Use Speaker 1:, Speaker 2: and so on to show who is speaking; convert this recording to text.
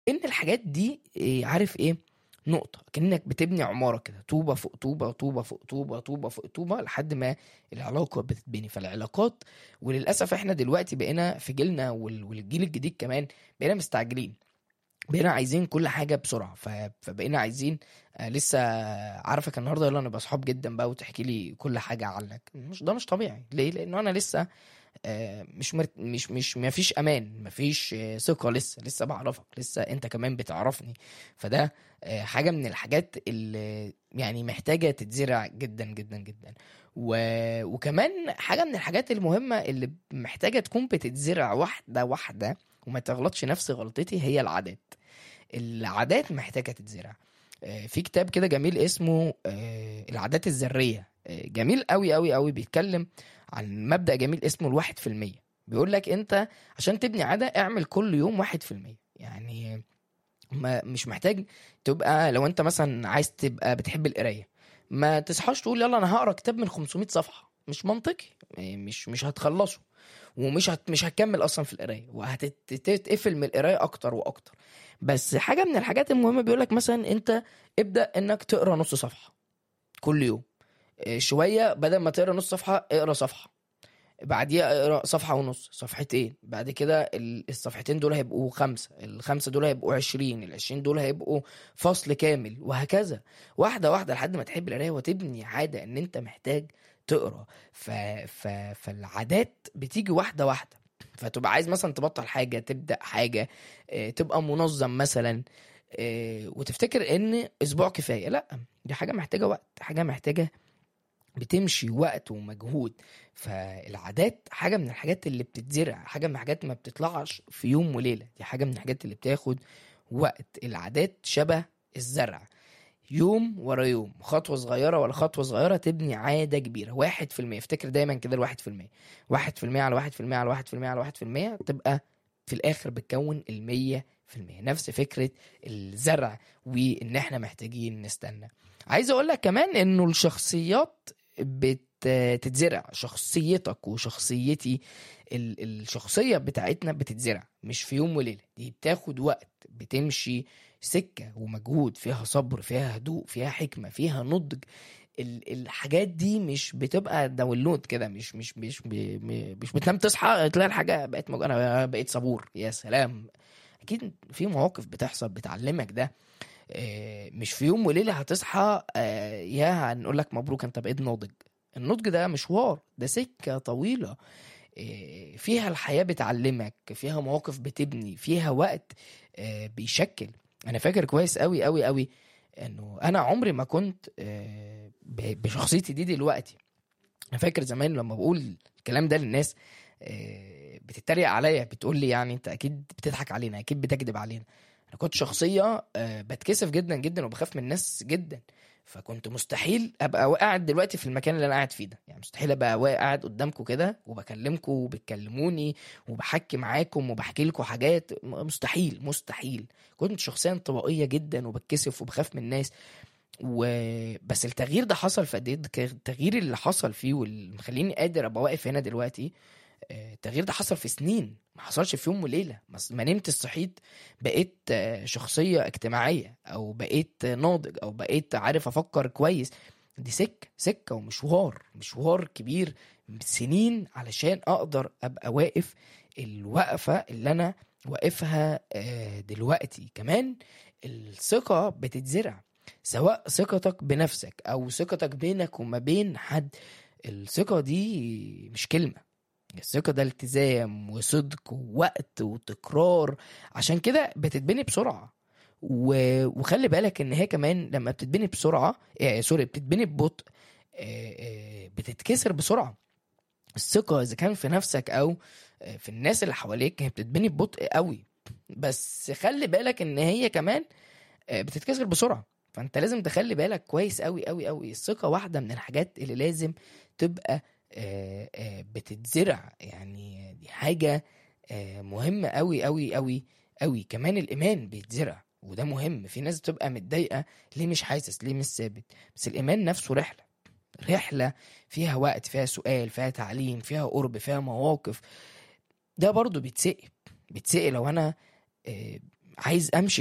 Speaker 1: ان الحاجات دي إيه، عارف ايه نقطة كأنك بتبني عمارة كده طوبة فوق طوبة طوبة فوق طوبة طوبة فوق طوبة لحد ما العلاقة بتتبني فالعلاقات وللأسف احنا دلوقتي بقينا في جيلنا وال- والجيل الجديد كمان بقينا مستعجلين بقينا عايزين كل حاجة بسرعة ف- فبقينا عايزين آه، لسه عارفك النهارده يلا نبقى صحاب جدا بقى وتحكي لي كل حاجة عنك مش ده مش طبيعي ليه؟ لأنه أنا لسه آه، مش مرت... مش مش ما فيش امان ما فيش آه، ثقه لسه لسه بعرفك لسه انت كمان بتعرفني فده آه، حاجه من الحاجات اللي يعني محتاجه تتزرع جدا جدا جدا و... وكمان حاجه من الحاجات المهمه اللي محتاجه تكون بتتزرع واحده واحده وما تغلطش نفس غلطتي هي العادات العادات محتاجه تتزرع آه، في كتاب كده جميل اسمه آه، العادات الذريه آه، جميل قوي قوي قوي بيتكلم عن مبدأ جميل اسمه الواحد في المية بيقول لك انت عشان تبني عادة اعمل كل يوم واحد في المية يعني ما مش محتاج تبقى لو انت مثلا عايز تبقى بتحب القراية ما تصحاش تقول يلا انا هقرا كتاب من 500 صفحة مش منطقي مش مش هتخلصه ومش هت مش هتكمل اصلا في القرايه وهتتقفل من القرايه اكتر واكتر بس حاجه من الحاجات المهمه بيقول لك مثلا انت ابدا انك تقرا نص صفحه كل يوم إيه، شويه بدل ما تقرا نص صفحه اقرا صفحه بعديها اقرا صفحه ونص صفحتين بعد كده ال- الصفحتين دول هيبقوا خمسه الخمسه دول هيبقوا عشرين العشرين دول هيبقوا فصل كامل وهكذا واحده واحده لحد ما تحب القرايه وتبني عاده ان انت محتاج تقرا ف... ف... فالعادات بتيجي واحده واحده فتبقى عايز مثلا تبطل حاجه تبدا حاجه آه، تبقى منظم مثلا آه، وتفتكر ان اسبوع كفايه لا دي حاجه محتاجه وقت حاجه محتاجه بتمشي وقت ومجهود فالعادات حاجه من الحاجات اللي بتتزرع حاجه من الحاجات ما بتطلعش في يوم وليله دي حاجه من الحاجات اللي بتاخد وقت العادات شبه الزرع يوم ورا يوم خطوة صغيرة ولا خطوة صغيرة تبني عادة كبيرة واحد في المية افتكر دايما كده الواحد في المية واحد في المية على واحد في المية على واحد في المية على واحد في المية تبقى في الآخر بتكون المية في المية نفس فكرة الزرع وإن احنا محتاجين نستنى عايز أقول لك كمان إنه الشخصيات بتتزرع شخصيتك وشخصيتي ال- الشخصية بتاعتنا بتتزرع مش في يوم وليلة دي بتاخد وقت بتمشي سكة ومجهود فيها صبر فيها هدوء فيها حكمة فيها نضج ال- الحاجات دي مش بتبقى داونلود كده مش مش مش ب- م- مش بتنام تصحى تلاقي الحاجة بقت مج... انا بقيت صبور يا سلام اكيد في مواقف بتحصل بتعلمك ده آه، مش في يوم وليلة هتصحى آه، يا هنقول لك مبروك انت بقيت ناضج النضج ده مشوار ده سكة طويلة آه، فيها الحياة بتعلمك فيها مواقف بتبني فيها وقت آه، بيشكل انا فاكر كويس قوي قوي قوي انه انا عمري ما كنت آه، ب- بشخصيتي دي دلوقتي انا فاكر زمان لما بقول الكلام ده للناس آه، بتتريق عليا بتقول لي يعني انت اكيد بتضحك علينا اكيد بتكذب علينا انا كنت شخصيه آه، بتكسف جدا جدا وبخاف من الناس جدا فكنت مستحيل ابقى قاعد دلوقتي في المكان اللي انا قاعد فيه ده يعني مستحيل ابقى وا- قاعد قدامكم كده وبكلمكم وبتكلموني وبحكي معاكم وبحكي لكم حاجات م- مستحيل مستحيل كنت شخصيه انطوائيه جدا وبتكسف وبخاف من الناس و... بس التغيير ده حصل في قد ايه التغيير اللي حصل فيه واللي مخليني قادر ابقى واقف هنا دلوقتي آه، التغيير ده حصل في سنين ما حصلش في يوم وليله ما ما نمت صحيت بقيت آه، شخصيه اجتماعيه او بقيت آه، ناضج او بقيت عارف افكر كويس دي سكه سكه ومشوار مشوار كبير سنين علشان اقدر ابقى واقف الوقفه اللي انا واقفها آه، دلوقتي كمان الثقه بتتزرع سواء ثقتك بنفسك او ثقتك بينك وما بين حد الثقه دي مش كلمه الثقة ده التزام وصدق ووقت وتكرار عشان كده بتتبني بسرعة و... وخلي بالك ان هي كمان لما بتتبني بسرعة آه سوري بتتبني ببطء آه آه بتتكسر بسرعة الثقة اذا كان في نفسك او آه في الناس اللي حواليك هي بتتبني ببطء قوي بس خلي بالك ان هي كمان آه بتتكسر بسرعة فانت لازم تخلي بالك كويس قوي قوي قوي الثقة واحدة من الحاجات اللي لازم تبقى آه، آه، بتتزرع يعني دي حاجة آه، مهمة قوي قوي قوي قوي كمان الإيمان بيتزرع وده مهم في ناس بتبقى متضايقة ليه مش حاسس ليه مش ثابت بس الإيمان نفسه رحلة رحلة فيها وقت فيها سؤال فيها تعليم فيها قرب فيها مواقف ده برضو بيتسقي بيتسقي لو أنا آه، عايز امشي